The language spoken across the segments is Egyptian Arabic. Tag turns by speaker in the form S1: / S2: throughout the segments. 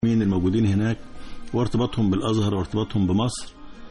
S1: مين الموجودين هناك وارتباطهم بالازهر وارتباطهم بمصر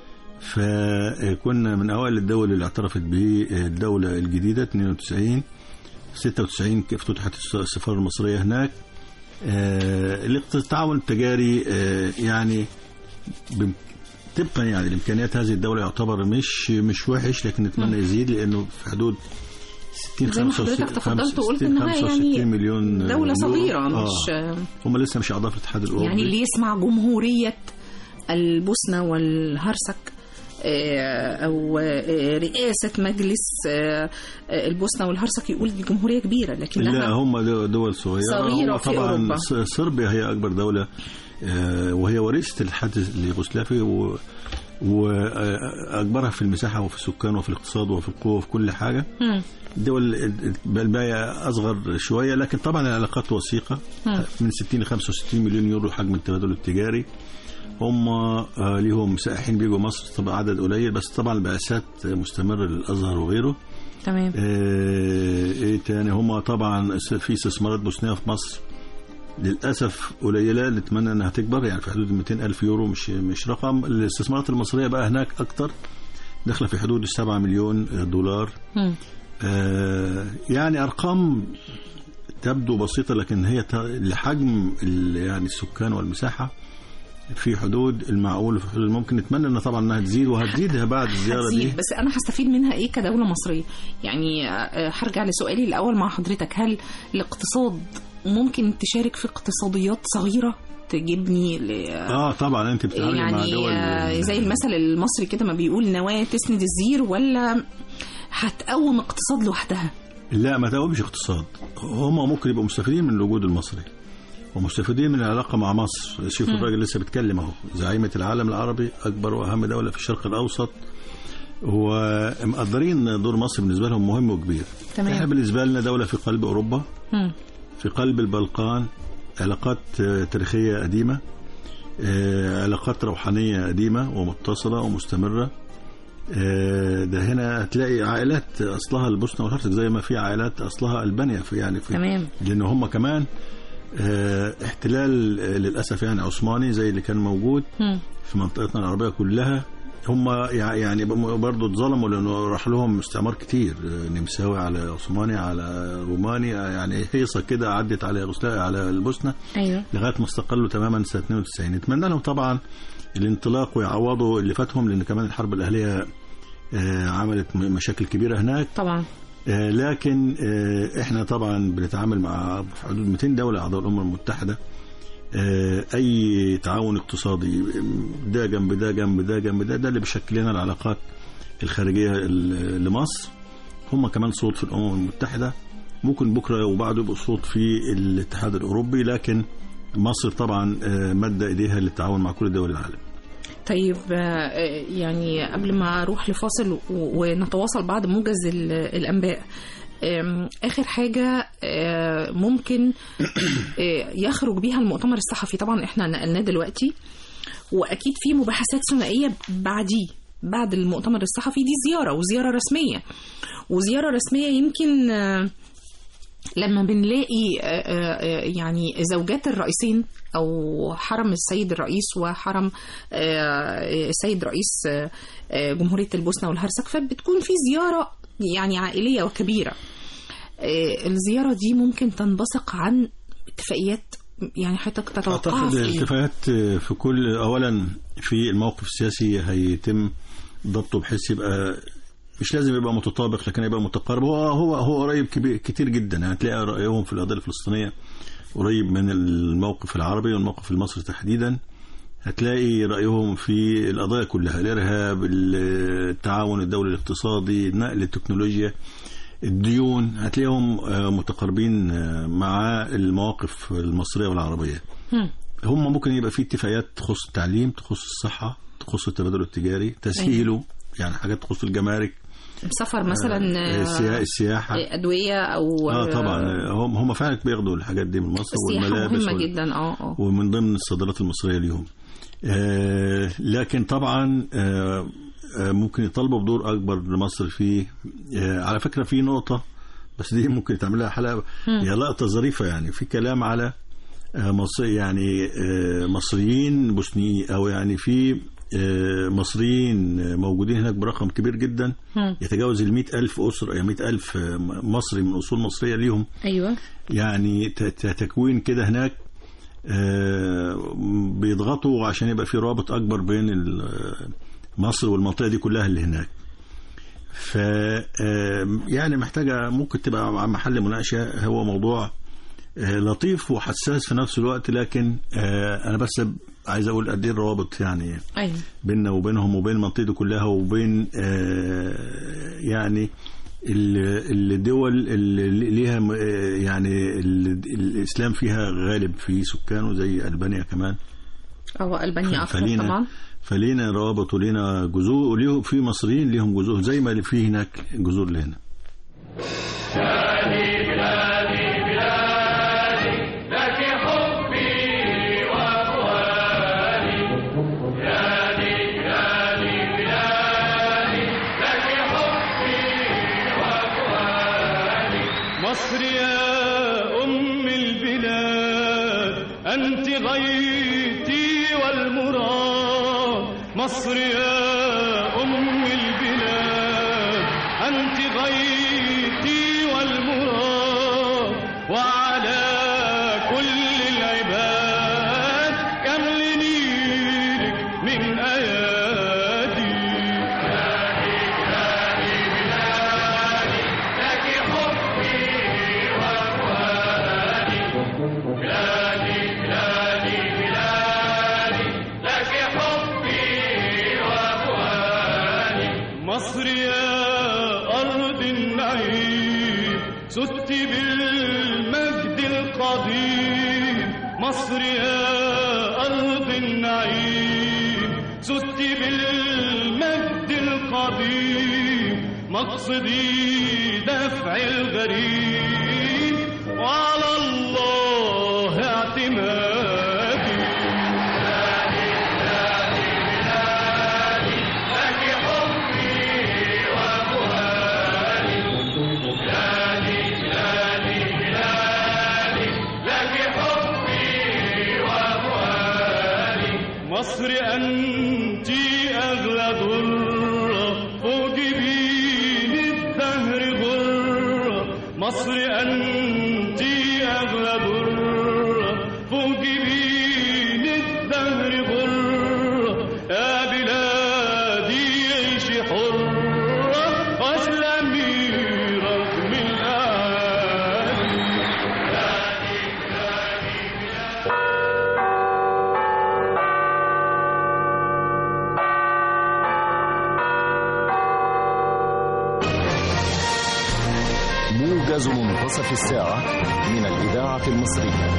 S1: فكنا من اوائل الدول اللي اعترفت بالدوله الجديده 92 96 افتتحت السفاره المصريه هناك آه، التعاون التجاري آه، يعني بم- طبقا يعني لامكانيات هذه الدوله يعتبر مش مش وحش لكن نتمنى يزيد لانه في حدود 60
S2: زي ما حضرتك تفضلت وقلت إنها يعني
S1: مليون
S2: دولة
S1: يورو.
S2: صغيرة
S1: آه.
S2: مش
S1: هم لسه مش اعضاء في الاتحاد الاوروبي
S2: يعني اللي يسمع جمهورية البوسنة والهرسك آه، أو آه، رئاسة مجلس آه، آه، البوسنة والهرسك يقول دي جمهورية كبيرة
S1: لا
S2: لكنها
S1: هم دو- دول صغيرة
S2: صغيرة
S1: هو
S2: في
S1: طبعا
S2: أوروبا.
S1: ص- صربيا هي أكبر دولة آه، وهي وريثة الاتحاد اليوغوسلافي و- وأكبرها في المساحة وفي السكان وفي الاقتصاد وفي القوة وفي كل حاجة
S2: مم.
S1: الدول الباقية أصغر شوية لكن طبعا العلاقات وثيقة
S2: مم.
S1: من 60 ل 65 مليون يورو حجم التبادل التجاري هم آه، ليهم سائحين بيجوا مصر طبعا عدد قليل بس طبعا البعثات مستمرة للأزهر وغيره
S2: تمام
S1: آه، ايه تاني هما طبعا في استثمارات بوسنيه في مصر للاسف قليله نتمنى انها تكبر يعني في حدود 200 الف يورو مش مش رقم الاستثمارات المصريه بقى هناك اكتر داخله في حدود السبعة مليون دولار
S2: مم.
S1: آه، يعني ارقام تبدو بسيطه لكن هي ت- لحجم ال- يعني السكان والمساحه في حدود المعقول وفي حدود الممكن نتمنى ان طبعا انها تزيد وهتزيد بعد الزياره دي
S2: هتزيد بس انا هستفيد منها ايه كدوله مصريه يعني آه، هرجع لسؤالي الاول مع حضرتك هل الاقتصاد ممكن تشارك في اقتصاديات صغيره تجيبني ل...
S1: اه طبعا انت بتتعاملي مع
S2: يعني
S1: دول
S2: آه، زي المثل المصري كده ما بيقول نواه تسند الزير ولا هتقوم اقتصاد لوحدها
S1: لا ما تقومش اقتصاد هم ممكن يبقوا مستفيدين من الوجود المصري ومستفيدين من العلاقه مع مصر شوف الراجل لسه بيتكلم اهو زعيمه العالم العربي اكبر واهم دوله في الشرق الاوسط ومقدرين دور مصر بالنسبه لهم مهم وكبير
S2: تمام.
S1: احنا بالنسبه لنا دوله في قلب اوروبا
S2: مم.
S1: في قلب البلقان علاقات آه، تاريخيه قديمه آه، علاقات روحانيه قديمه ومتصله ومستمره آه، ده هنا هتلاقي عائلات اصلها البوسنه والهرسك زي ما في عائلات اصلها البانيا في يعني في
S2: تمام
S1: لان هم كمان آه، احتلال آه، للاسف يعني عثماني زي اللي كان موجود
S2: مم.
S1: في منطقتنا العربيه كلها هم يع- يعني برضه اتظلموا لانه راح لهم استعمار كتير آه، نمساوي على عثماني على روماني آه، يعني هيصه كده عدت على يوغوسلافيا على البوسنه
S2: ايوه
S1: لغايه ما استقلوا تماما سنه 92 نتمنى لهم طبعا الانطلاق ويعوضوا اللي فاتهم لان كمان الحرب الاهليه آه، عملت م- مشاكل كبيره هناك
S2: طبعا
S1: آه، لكن آه، احنا طبعا بنتعامل مع في حدود 200 دوله اعضاء الامم المتحده آه، اي تعاون اقتصادي ده جنب ده جنب ده جنب ده ده اللي بيشكل لنا العلاقات الخارجيه ال- لمصر هم كمان صوت في الامم المتحده ممكن بكره وبعده يبقوا صوت في الاتحاد الاوروبي لكن مصر طبعا آه، مد ايديها للتعاون مع كل دول العالم
S2: طيب آه، يعني قبل ما اروح لفاصل و- ونتواصل بعد موجز ال- الانباء آم، اخر حاجه آه، ممكن آه، يخرج بيها المؤتمر الصحفي طبعا احنا نقلناه دلوقتي واكيد في مباحثات ثنائيه بعديه بعد المؤتمر الصحفي دي زياره وزياره رسميه وزياره رسميه يمكن آه، لما بنلاقي آه، آه، يعني زوجات الرئيسين او حرم السيد الرئيس وحرم آه، السيد رئيس آه، آه، جمهوريه البوسنه والهرسك فبتكون في زياره يعني عائليه وكبيره آه، الزياره دي ممكن تنبثق عن اتفاقيات يعني حضرتك تتوقعها
S1: اعتقد
S2: في ايه؟
S1: الاتفاقات في كل اولا في الموقف السياسي هيتم ضبطه بحيث يبقى مش لازم يبقى متطابق لكن يبقى متقارب هو هو هو قريب كبير كتير جدا يعني هتلاقي رايهم في القضيه الفلسطينيه قريب من الموقف العربي والموقف المصري تحديدا هتلاقي رايهم في القضايا كلها الارهاب التعاون الدولي الاقتصادي نقل التكنولوجيا الديون هتلاقيهم آه، متقاربين آه، مع المواقف المصريه والعربيه
S2: هم.
S1: هم ممكن يبقى في اتفاقيات تخص التعليم تخص الصحه تخص التبادل التجاري تسهيله يعني حاجات تخص الجمارك
S2: سفر مثلا
S1: آه، السيا-
S2: آه،
S1: السياحه
S2: ادويه او
S1: اه طبعا آه، هم هم فعلا بياخدوا الحاجات دي من مصر
S2: السياحه
S1: والملابس
S2: مهمه
S1: وال-
S2: جدا اه اه
S1: ومن ضمن الصادرات المصريه ليهم آه لكن طبعا آه آه ممكن يطالبوا بدور اكبر لمصر في آه على فكره في نقطه بس دي ممكن تعمل لها حلقه هي لقطه ظريفه يعني في كلام على آه، مصري يعني آه، مصريين بوسنيين او يعني في آه، مصريين آه، موجودين هناك برقم كبير جدا
S2: مم.
S1: يتجاوز ال ألف أسرة يعني 100 ألف آه، مصري من أصول مصرية ليهم
S2: ايوه
S1: يعني ت- ت- تكوين كده هناك آه، بيضغطوا عشان يبقى في رابط أكبر بين ال- مصر والمنطقة دي كلها اللي هناك ف آه، يعني محتاجة ممكن تبقى مع محل مناقشة هو موضوع آه، لطيف وحساس في نفس الوقت لكن آه، أنا بس عايز أقول قد إيه الروابط يعني
S2: ايوه
S1: بيننا وبينهم وبين المنطقة دي كلها وبين آه، يعني ال- الدول اللي ليها م- آه، يعني ال- الإسلام فيها غالب في سكانه زي ألبانيا كمان
S2: هو البانيا اكتر
S1: فلينا
S2: طبعا
S1: فلينا روابط ولينا جذور وليه في مصريين ليهم جذور زي ما اللي في هناك جذور اللي هنا
S3: مصر يا أم البلاد أنت غايتي والمراد مصر يا أم البلاد أنت غايتي والمراد وعلى كل العباد كمل نيلك من أيادي مصر يا أرض النعيم ست بالمجد القديم مصر يا أرض النعيم ست بالمجد القديم مقصدي دفع الغريب وعلى الله اعتمادي مصر أنت أغلى ضرة فوق جبين الدهر غرة مصر أنت أغلى ضرة فوق جبين الدهر غرة يا بلادي عيشي حرة واسلمي رغم الأعادي
S4: موجز منتصف الساعة من الإذاعة المصرية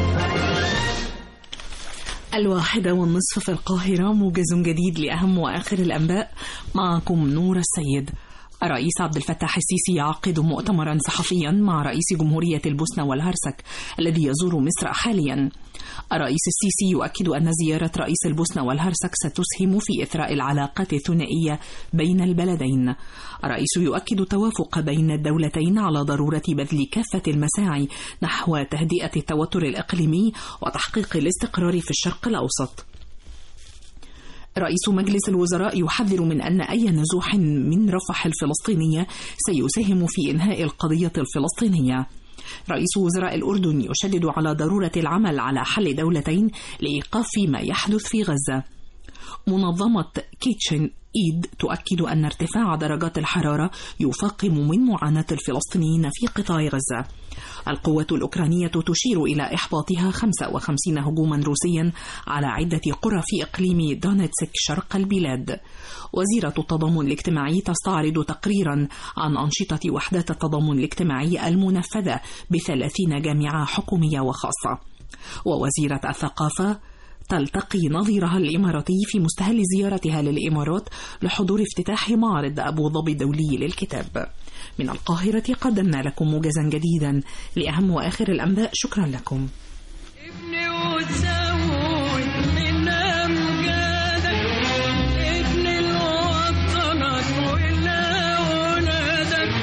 S2: الواحدة والنصف في القاهرة موجز جديد لأهم وآخر الأنباء معكم نور السيد الرئيس عبد الفتاح السيسي يعقد مؤتمرا صحفيا مع رئيس جمهورية البوسنة والهرسك الذي يزور مصر حاليا الرئيس السيسي يؤكد أن زيارة رئيس البوسنة والهرسك ستسهم في إثراء العلاقات الثنائية بين البلدين الرئيس يؤكد التوافق بين الدولتين على ضرورة بذل كافة المساعي نحو تهدئة التوتر الإقليمي وتحقيق الاستقرار في الشرق الأوسط رئيس مجلس الوزراء يحذر من أن أي نزوح من رفح الفلسطينية سيساهم في إنهاء القضية الفلسطينية رئيس وزراء الأردن يشدد على ضرورة العمل على حل دولتين لإيقاف ما يحدث في غزة منظمة كيتشن إيد تؤكد أن ارتفاع درجات الحرارة يفاقم من معاناة الفلسطينيين في قطاع غزة القوات الأوكرانية تشير إلى إحباطها 55 هجوما روسيا على عدة قرى في إقليم دونيتسك شرق البلاد وزيرة التضامن الاجتماعي تستعرض تقريرا عن أنشطة وحدات التضامن الاجتماعي المنفذة بثلاثين جامعة حكومية وخاصة ووزيرة الثقافة تلتقي نظيرها الإماراتي في مستهل زيارتها للإمارات لحضور افتتاح معرض أبو ظبي الدولي للكتاب من القاهرة قدمنا لكم موجزا جديدا لأهم وآخر الأنباء شكرا لكم
S5: ابني وتزود من أمجادك ابني لوطنك ولأولادك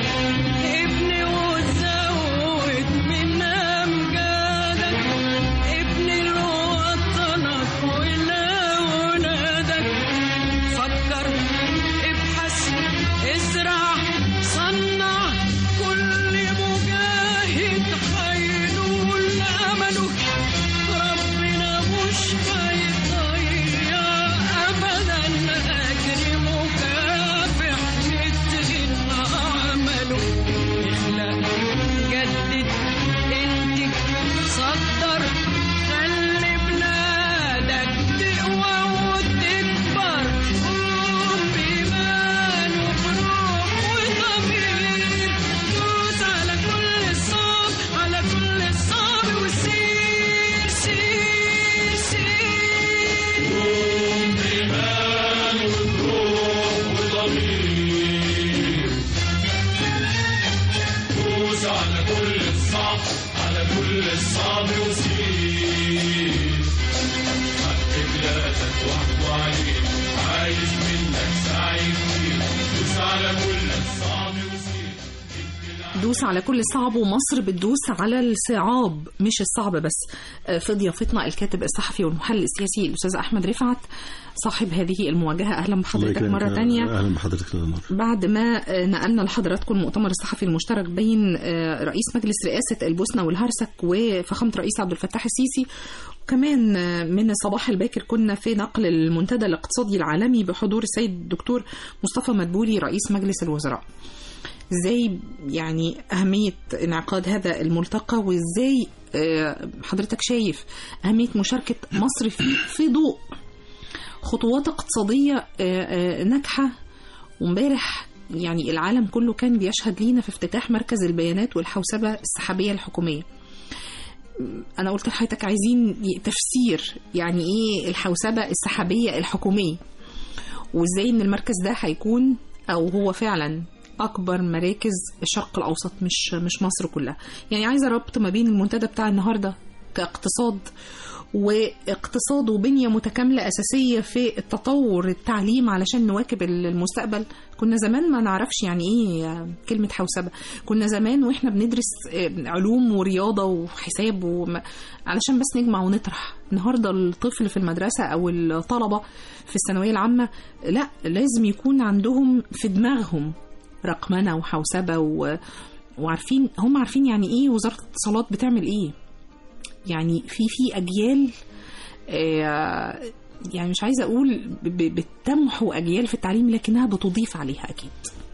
S5: ابني وتزود من أمجادك ابني
S3: عايز منك سعي كتير دوس على كل الصعب وسير
S2: دوس على كل الصعب ومصر بتدوس على الصعاب مش الصعب بس آه، في ضيافتنا الكاتب الصحفي والمحلل السياسي الأستاذ أحمد رفعت صاحب هذه المواجهة أهلا
S1: الله
S2: بحضرتك
S1: يكرمك.
S2: مرة تانية
S1: اهلا بحضرتك استاذ نور
S2: بعد ما آه، نقلنا لحضراتكم المؤتمر الصحفي المشترك بين آه، رئيس مجلس رئاسة البوسنة والهرسك وفخامة رئيس عبد الفتاح السيسي وكمان آه، من الصباح الباكر كنا في نقل المنتدى الاقتصادي العالمي بحضور السيد الدكتور مصطفى مدبولي رئيس مجلس الوزراء ازاي يعني أهمية انعقاد هذا الملتقى وازاي آه، حضرتك شايف أهمية مشاركة مصر في في ضوء خطوات اقتصادية آه، آه، ناجحة وامبارح يعني العالم كله كان بيشهد لينا في افتتاح مركز البيانات والحوسبة السحابية الحكومية أنا قلت لحضرتك عايزين ي- تفسير يعني إيه الحوسبة السحابية الحكومية وإزاي إن المركز ده هيكون أو هو فعلا أكبر مراكز الشرق الأوسط مش مش مصر كلها يعني عايزة ربط ما بين المنتدى بتاع النهاردة كاقتصاد واقتصاد وبنية متكاملة أساسية في التطور التعليم علشان نواكب المستقبل كنا زمان ما نعرفش يعني إيه كلمة حوسبة كنا زمان وإحنا بندرس علوم ورياضة وحساب وما علشان بس نجمع ونطرح النهاردة الطفل في المدرسة أو الطلبة في الثانوية العامة لا لازم يكون عندهم في دماغهم رقمنة وحوسبة و... وعارفين هم عارفين يعني ايه وزارة الاتصالات بتعمل ايه يعني في في اجيال آه، يعني مش عايزه اقول ب- ب- بتمحو اجيال في التعليم لكنها بتضيف عليها اكيد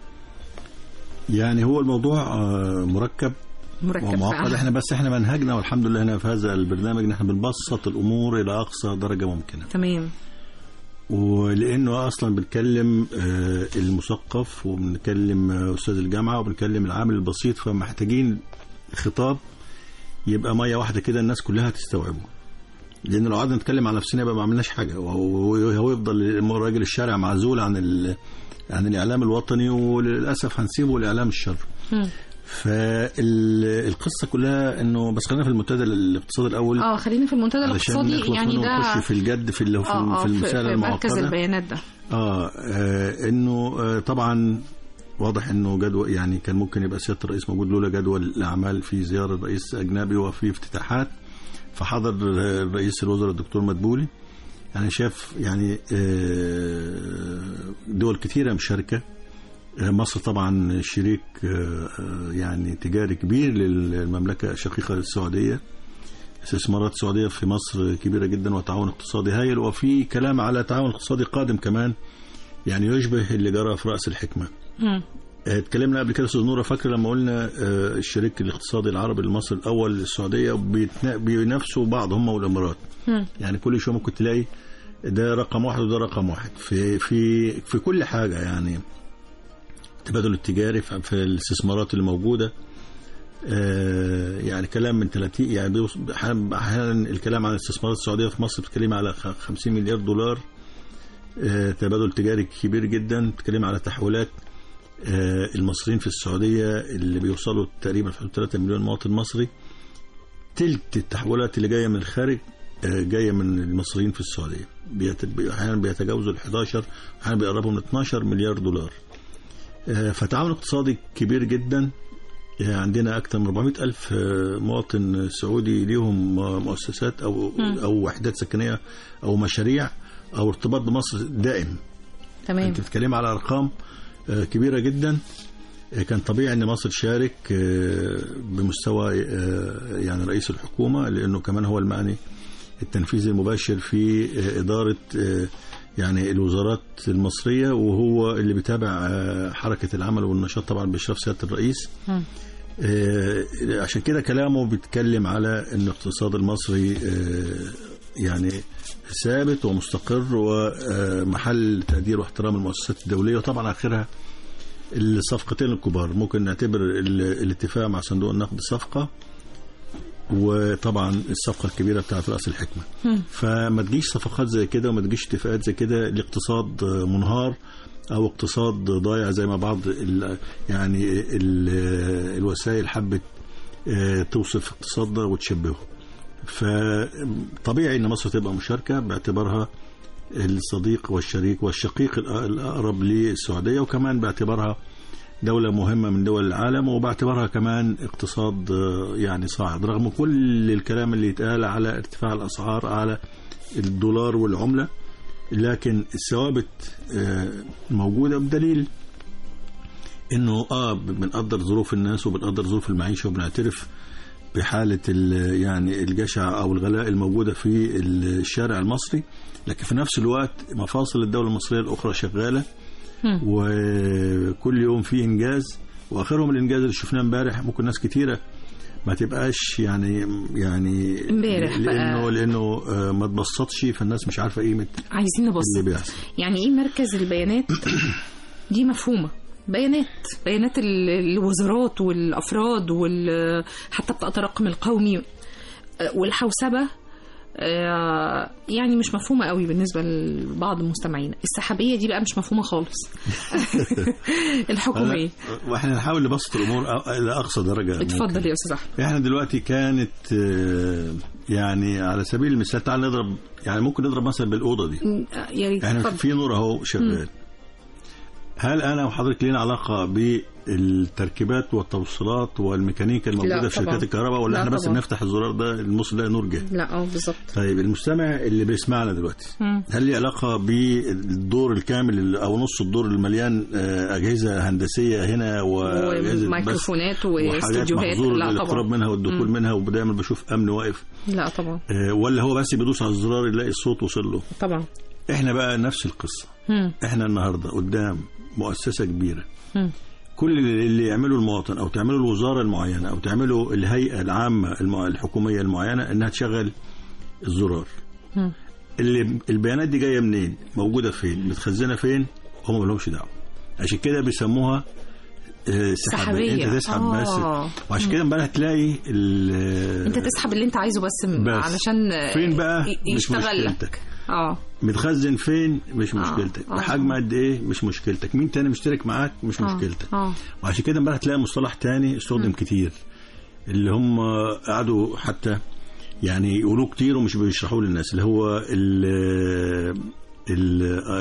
S1: يعني هو الموضوع آه، مركب
S2: مركب
S1: ومعقد
S2: فعلا.
S1: احنا بس احنا منهجنا والحمد لله هنا في هذا البرنامج ان احنا بنبسط الامور الى اقصى درجه ممكنه
S2: تمام
S1: ولانه اصلا بنكلم آه، المثقف وبنكلم آه، استاذ الجامعه وبنكلم العامل البسيط فمحتاجين خطاب يبقى ميه واحده كده الناس كلها تستوعبه لان لو قعدنا نتكلم على نفسنا يبقى ما عملناش حاجه وهو هو يفضل راجل الشارع معزول عن ال... عن الاعلام الوطني وللاسف هنسيبه لاعلام الشر
S2: مم.
S1: فالقصه كلها انه بس خلينا في المنتدى الاقتصادي الاول
S2: اه خلينا في المنتدى
S1: علشان
S2: الاقتصادي
S1: نخلص
S2: يعني
S1: منه
S2: ده
S1: ونخش في الجد في ال- في,
S2: آه،
S1: ال-
S2: آه،
S1: في المساله
S2: في مركز
S1: المعقده
S2: البيانات ده
S1: آه, اه انه آه طبعا واضح انه جدول يعني كان ممكن يبقى سياده الرئيس موجود لولا جدول الاعمال في زياره رئيس اجنبي وفي افتتاحات فحضر آه، رئيس الوزراء الدكتور مدبولي يعني شاف يعني آه، دول كثيره مشاركه آه، مصر طبعا شريك آه، آه، يعني تجاري كبير للمملكه الشقيقه السعوديه استثمارات سعوديه في مصر كبيره جدا وتعاون اقتصادي هايل وفي كلام على تعاون اقتصادي قادم كمان يعني يشبه اللي جرى في راس الحكمه
S2: مم.
S1: آه، اتكلمنا قبل كده استاذ نوره فاكر لما قلنا آه، الشريك الاقتصادي العربي المصري الاول السعوديه بيتنا- بينافسوا بعض هم والامارات
S2: مم.
S1: يعني كل شويه ممكن تلاقي ده رقم واحد وده رقم واحد في في في كل حاجه يعني التبادل التجاري في في الاستثمارات اللي موجوده آه، يعني كلام من 30 يعني بيوص- احيانا أحياناً الكلام عن الاستثمارات السعوديه في مصر بتتكلم على خ- 50 مليار دولار آه، تبادل تجاري كبير جدا بتتكلم على تحويلات آه، المصريين في السعوديه اللي بيوصلوا تقريبا في حدود 3 مليون مواطن مصري تلت التحويلات اللي جايه من الخارج آه، جايه من المصريين في السعوديه بيت- بي- احيانا بيتجاوزوا ال 11 احيانا بيقربوا من 12 مليار دولار آه، فتعاون اقتصادي كبير جدا يعني عندنا أكثر من 400 ألف آه، مواطن سعودي ليهم آه، مؤسسات أو أو وحدات سكنية أو مشاريع أو ارتباط بمصر دائم
S2: تمام
S1: أنت بتتكلم على أرقام آه، كبيرة جدا آه، كان طبيعي أن مصر تشارك آه، بمستوى آه، يعني رئيس الحكومة لأنه كمان هو المعني التنفيذي المباشر في آه، إدارة آه، يعني الوزارات المصرية وهو اللي بيتابع آه، حركة العمل والنشاط طبعا بإشراف سيادة الرئيس
S2: مم.
S1: آه، عشان كده كلامه بيتكلم على ان الاقتصاد المصري آه، يعني ثابت ومستقر ومحل تقدير واحترام المؤسسات الدوليه وطبعا اخرها الصفقتين الكبار ممكن نعتبر ال- الاتفاق مع صندوق النقد صفقه وطبعا الصفقه الكبيره بتاعت راس الحكمه
S2: مم.
S1: فما تجيش صفقات زي كده وما تجيش اتفاقات زي كده لاقتصاد منهار او اقتصاد ضايع زي ما بعض ال يعني ال الوسائل حبت آه، توصف اقتصادنا وتشبهه فطبيعي ان مصر تبقى مشاركه باعتبارها الصديق والشريك والشقيق الأ- الأقرب للسعودية وكمان باعتبارها دولة مهمة من دول العالم وباعتبارها كمان اقتصاد آه، يعني صاعد رغم كل الكلام اللي يتقال على ارتفاع الأسعار على الدولار والعملة لكن الثوابت آه، موجودة بدليل انه اه بنقدر ظروف الناس وبنقدر ظروف المعيشة وبنعترف بحالة ال- يعني الجشع أو الغلاء الموجودة في الشارع المصري لكن في نفس الوقت مفاصل الدولة المصرية الأخرى شغالة
S2: مم.
S1: وكل يوم في إنجاز وآخرهم الإنجاز اللي شفناه امبارح ممكن ناس كتيرة ما تبقاش يعني يعني
S2: امبارح بقى.
S1: لأنه لأنه آه، ما تبسطش فالناس مش عارفة قيمة
S2: عايزين
S1: اللي
S2: نبسط
S1: بيحصل
S2: يعني ايه مركز البيانات دي مفهومه بيانات بيانات ال- الوزارات والافراد وال حتى بطاقه الرقم القومي آه، والحوسبه آه، يعني مش مفهومه قوي بالنسبه لبعض المستمعين السحابيه دي بقى مش مفهومه خالص الحكوميه
S1: أنا- واحنا نحاول نبسط الامور أ- الى اقصى درجه ممكن.
S2: اتفضل يا استاذ احمد
S1: احنا دلوقتي كانت آه، يعني على سبيل المثال تعال نضرب يعني ممكن نضرب مثلا بالاوضه دي
S2: م- آه، يا ريت
S1: احنا
S2: اتفضل
S1: في نور اهو شغال هل انا وحضرتك لينا علاقه بالتركيبات والتوصيلات والميكانيكا الموجوده
S2: لا
S1: في شركات
S2: طبعا.
S1: الكهرباء ولا
S2: لا
S1: احنا بس
S2: طبعا.
S1: بنفتح الزرار ده المص ده نور جه
S2: لا اه بالظبط
S1: طيب المستمع اللي بيسمعنا دلوقتي
S2: مم.
S1: هل ليه علاقه بالدور الكامل اللي- او نص الدور المليان آه، اجهزه هندسيه هنا واجهزه بس
S2: وميكروفونات
S1: وحاجات
S2: واستديوهات
S1: محظور
S2: لا
S1: للاقتراب
S2: طبعا
S1: منها والدخول منها ودايما بشوف امن واقف
S2: لا طبعا
S1: آه، ولا هو بس بيدوس على الزرار يلاقي الصوت وصل له
S2: طبعا
S1: احنا بقى نفس القصه
S2: مم.
S1: احنا النهارده قدام مؤسسه كبيره
S2: مم.
S1: كل اللي اللي يعمله المواطن او تعمله الوزاره المعينه او تعمله الهيئه العامه المع- الحكوميه المعينه انها تشغل الزرار
S2: مم.
S1: اللي البيانات دي جايه منين موجوده فين متخزنه فين هم ما لهمش دعوه عشان كده بيسموها آه، سحابيه
S2: سحابية.
S1: انت تسحب
S2: آه.
S1: بس وعشان كده امبارح تلاقي ال-
S2: انت تسحب اللي انت عايزه بس, م-
S1: بس.
S2: علشان آه،
S1: فين بقى
S2: ي-
S1: مش
S2: يشتغل لك
S1: مشكلتك
S2: اه
S1: متخزن فين مش
S2: آه.
S1: مشكلتك
S2: آه.
S1: بحجم قد ايه مش مشكلتك مين تاني مشترك معاك مش
S2: آه.
S1: مشكلتك
S2: اه
S1: وعشان كده امبارح تلاقي مصطلح تاني استخدم كتير اللي هم قعدوا حتى يعني يقولوه كتير ومش بيشرحوه للناس اللي هو ال ال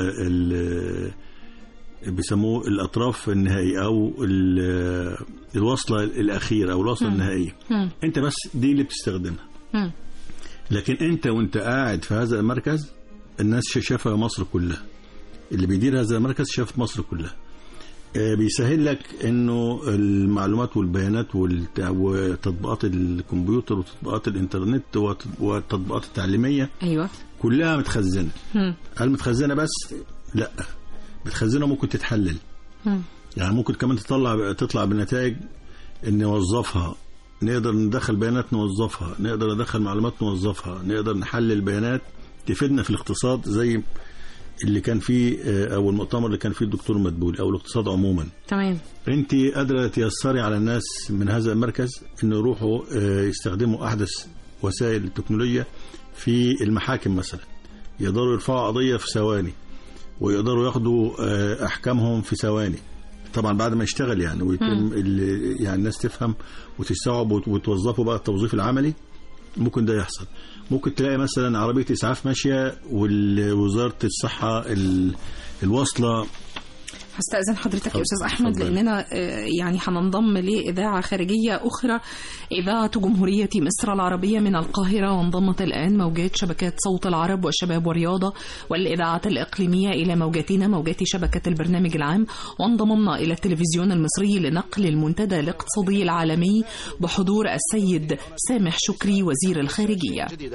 S1: ال بيسموه الاطراف النهائيه او ال- الوصله الاخيره او الوصله النهائيه
S2: مم.
S1: انت بس دي اللي بتستخدمها
S2: مم.
S1: لكن انت وانت قاعد في هذا المركز الناس شافها مصر كلها اللي بيدير هذا المركز شاف مصر كلها آه، بيسهل لك انه المعلومات والبيانات والت- وتطبيقات الكمبيوتر وتطبيقات الانترنت وت- والتطبيقات التعليميه
S2: ايوه
S1: كلها متخزنه
S2: مم.
S1: هل متخزنه بس لا متخزنه ممكن تتحلل
S2: مم.
S1: يعني ممكن كمان تطلع تطلع بنتائج ان نوظفها نقدر ندخل بيانات نوظفها نقدر ندخل معلومات نوظفها نقدر نحلل بيانات تفيدنا في الاقتصاد زي اللي كان فيه آه، او المؤتمر اللي كان فيه الدكتور مدبولي او الاقتصاد عموما
S2: تمام
S1: انت قادره تيسري على الناس من هذا المركز انه يروحوا آه، يستخدموا احدث وسائل التكنولوجيا في المحاكم مثلا يقدروا يرفعوا قضيه في ثواني ويقدروا ياخدوا آه، احكامهم في ثواني طبعا بعد ما يشتغل يعني ويتم ال- يعني الناس تفهم وتستوعب وت- وتوظفوا بقى التوظيف العملي ممكن ده يحصل ممكن تلاقي مثلا عربيه اسعاف ماشيه ووزاره الصحه ال- الواصله
S2: هستأذن حضرتك يا
S1: اتفضل.
S2: أستاذ أحمد
S1: اتفضل.
S2: لأننا آه، يعني هننضم لإذاعة خارجية أخرى إذاعة جمهورية مصر العربية من القاهرة وانضمت الآن موجات شبكات صوت العرب والشباب والرياضة والإذاعات الإقليمية إلى موجاتنا موجات شبكة البرنامج العام وانضممنا إلى التلفزيون المصري لنقل المنتدى الاقتصادي العالمي بحضور السيد سامح شكري وزير الخارجية